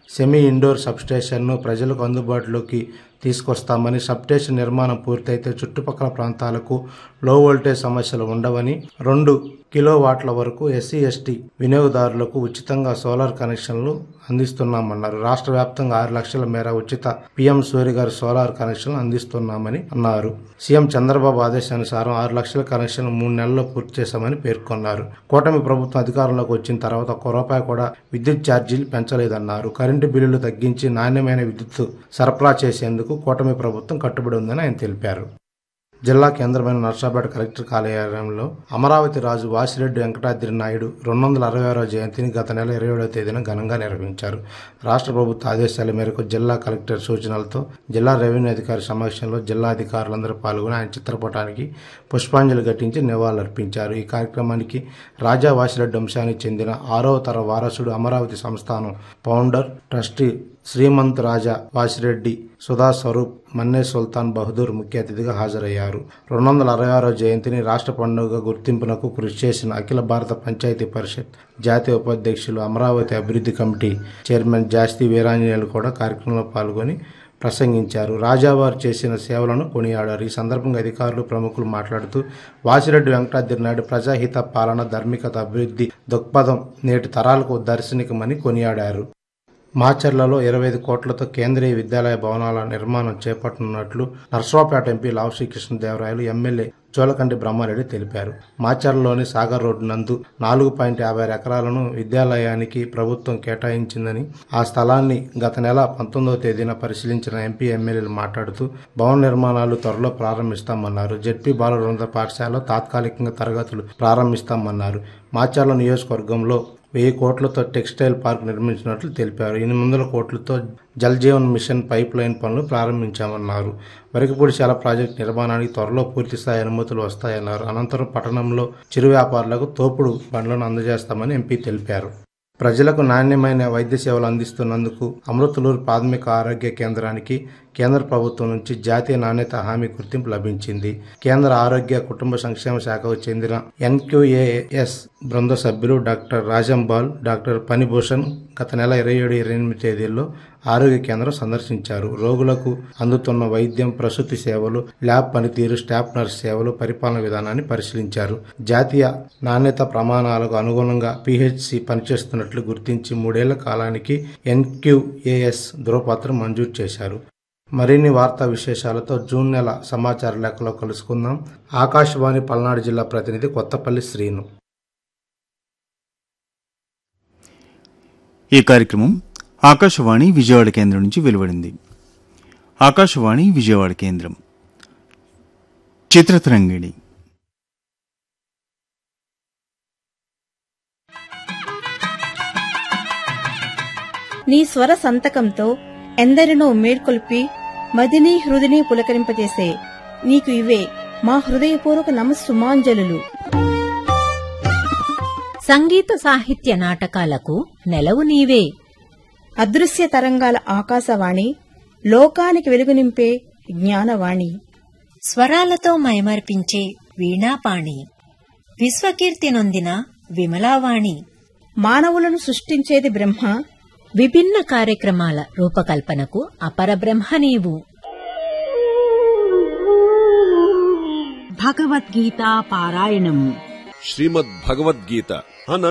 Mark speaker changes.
Speaker 1: semi indoor సబ్స్టేషన్ను ప్రజలకు అందుబాటులోకి తీసుకొస్తామని సబ్స్టేషన్ నిర్మాణం పూర్తయితే చుట్టుపక్కల ప్రాంతాలకు లో వోల్టేజ్ సమస్యలు ఉండవని రెండు కిలో వాట్ల వరకు ఎస్సీ ఎస్టీ వినియోగదారులకు ఉచితంగా సోలార్ కనెక్షన్లు అందిస్తున్నామన్నారు రాష్ట్ర వ్యాప్తంగా ఆరు లక్షల మేర ఉచిత పీఎం సూర్య గారి సోలార్ కనెక్షన్లు అందిస్తున్నామని అన్నారు సీఎం చంద్రబాబు ఆదేశానుసారం ఆరు లక్షల కనెక్షన్లు మూడు నెలల్లో పూర్తి చేశామని పేర్కొన్నారు కూటమి ప్రభుత్వం అధికారంలోకి వచ్చిన తర్వాత ఒక్క రూపాయి కూడా విద్యుత్ ఛార్జీలు పెంచలేదన్నారు కరెంటు బిల్లులు తగ్గించి నాణ్యమైన విద్యుత్ సరఫరా చేసేందుకు కూటమి ప్రభుత్వం కట్టుబడి ఉందని ఆయన తెలిపారు జిల్లా కేంద్రమైన నర్సాపేట కలెక్టర్ కార్యాలయంలో అమరావతి రాజు వాసిరెడ్డి వెంకటాద్రి నాయుడు రెండు వందల అరవై ఆరో జయంతిని గత నెల ఇరవై ఏడవ తేదీన ఘనంగా నిర్వహించారు రాష్ట్ర ప్రభుత్వ ఆదేశాల మేరకు జిల్లా కలెక్టర్ సూచనలతో జిల్లా రెవెన్యూ అధికారి సమక్షంలో జిల్లా అధికారులందరూ పాల్గొని ఆయన చిత్రపటానికి పుష్పాంజలి ఘటించి నివాళులర్పించారు ఈ కార్యక్రమానికి రాజా వాసిరెడ్డి వంశానికి చెందిన ఆరవ తర వారసుడు అమరావతి సంస్థానం ఫౌండర్ ట్రస్టీ శ్రీమంత్ రాజా వాసిరెడ్డి సుధా స్వరూప్ మన్నే సుల్తాన్ బహదూర్ ముఖ్య అతిథిగా హాజరయ్యారు రెండు వందల అరవై ఆరో జయంతిని రాష్ట్ర పండుగ గుర్తింపునకు కృషి చేసిన అఖిల భారత పంచాయతీ పరిషత్ జాతీయ ఉపాధ్యక్షులు అమరావతి అభివృద్ధి కమిటీ చైర్మన్ జాస్తి వీరాంజనేయులు కూడా కార్యక్రమంలో పాల్గొని ప్రసంగించారు రాజావారు చేసిన సేవలను కొనియాడారు ఈ సందర్భంగా అధికారులు ప్రముఖులు మాట్లాడుతూ వాసిరెడ్డి వెంకటాద్రి నాయుడు ప్రజాహిత పాలన ధార్మికత అభివృద్ధి దృక్పథం నేటి తరాలకు దర్శనికమని కొనియాడారు మాచర్లలో ఇరవై ఐదు కోట్లతో కేంద్రీయ విద్యాలయ భవనాల నిర్మాణం చేపట్టనున్నట్లు నర్సరావుపేట ఎంపీ లావు శ్రీకృష్ణదేవరాయలు ఎమ్మెల్యే చోలకండి బ్రహ్మారెడ్డి తెలిపారు మాచర్లలోని సాగర్ రోడ్డు నందు నాలుగు పాయింట్ యాభై ఆరు ఎకరాలను విద్యాలయానికి ప్రభుత్వం కేటాయించిందని ఆ స్థలాన్ని గత నెల పంతొమ్మిదవ తేదీన పరిశీలించిన ఎంపీ ఎమ్మెల్యేలు మాట్లాడుతూ భవన నిర్మాణాలు త్వరలో ప్రారంభిస్తామన్నారు జడ్పీ బాలవృంద పాఠశాలలో తాత్కాలికంగా తరగతులు ప్రారంభిస్తామన్నారు మాచర్ల నియోజకవర్గంలో వెయ్యి కోట్లతో టెక్స్టైల్ పార్క్ నిర్మించినట్లు తెలిపారు ఎనిమిది వందల కోట్లతో Jal Jeevan mission pipeline పనులు ప్రారంభించామన్నారు వరికపూడిశాల ప్రాజెక్టు నిర్మాణానికి త్వరలో పూర్తి స్థాయి అనుమతులు వస్తాయన్నారు అనంతరం పట్టణంలో చిరు వ్యాపారులకు తోపుడు బండ్లను అందజేస్తామని ఎంపీ తెలిపారు ప్రజలకు నాణ్యమైన వైద్య సేవలు అందిస్తున్నందుకు అమృతలూరు ప్రాథమిక ఆరోగ్య కేంద్రానికి కేంద్ర ప్రభుత్వం నుంచి జాతీయ నాణ్యత హామీ గుర్తింపు లభించింది కేంద్ర ఆరోగ్య కుటుంబ సంక్షేమ శాఖకు చెందిన ఎన్క్యూఏఎస్ బృంద సభ్యులు డాక్టర్ రాజంబాల్ డాక్టర్ పనిభూషణ్ గత నెల ఇరవై ఏడు ఇరవై ఎనిమిది తేదీల్లో ఆరోగ్య కేంద్రం సందర్శించారు రోగులకు అందుతున్న వైద్యం ప్రసూతి సేవలు ల్యాబ్ పనితీరు స్టాఫ్ నర్స్ సేవలు పరిపాలన విధానాన్ని పరిశీలించారు జాతీయ నాణ్యత ప్రమాణాలకు అనుగుణంగా పిహెచ్సి పనిచేస్తున్నట్లు గుర్తించి మూడేళ్ల కాలానికి ఎన్క్యూఏఎస్ ధృవపత్రం మంజూరు చేశారు మరిన్ని వార్తా విశేషాలతో జూన్ నెల సమాచార లేఖలో కలుసుకుందాం ఆకాశవాణి పల్నాడు జిల్లా ప్రతినిధి కొత్తపల్లి శ్రీను
Speaker 2: ఈ కార్యక్రమం ఆకాశవాణి విజయవాడ కేంద్రం నుంచి వెలువడింది ఆకాశవాణి విజయవాడ కేంద్రం చిత్రతరంగిణి
Speaker 3: నీ స్వర సంతకంతో ఎందరినో మేల్కొల్పి మదిని హృదిని పులకరింపజేసే నీకు ఇవే మా హృదయపూర్వక నమస్సుమాంజలు
Speaker 4: సంగీత సాహిత్య నాటకాలకు నెలవు నీవే
Speaker 3: అదృశ్య తరంగాల ఆకాశవాణి లోకానికి వెలుగునింపే జ్ఞానవాణి
Speaker 4: స్వరాలతో మైమర్పించే వీణాపాణి విశ్వకీర్తి నొందిన విమలావాణి
Speaker 3: మానవులను సృష్టించేది బ్రహ్మ
Speaker 4: విభిన్న కార్యక్రమాల రూపకల్పనకు అపరబ్రహ్మ నీవు
Speaker 5: భగవద్గీతా పారాయణం
Speaker 6: శ్రీమద్ భగవద్గీత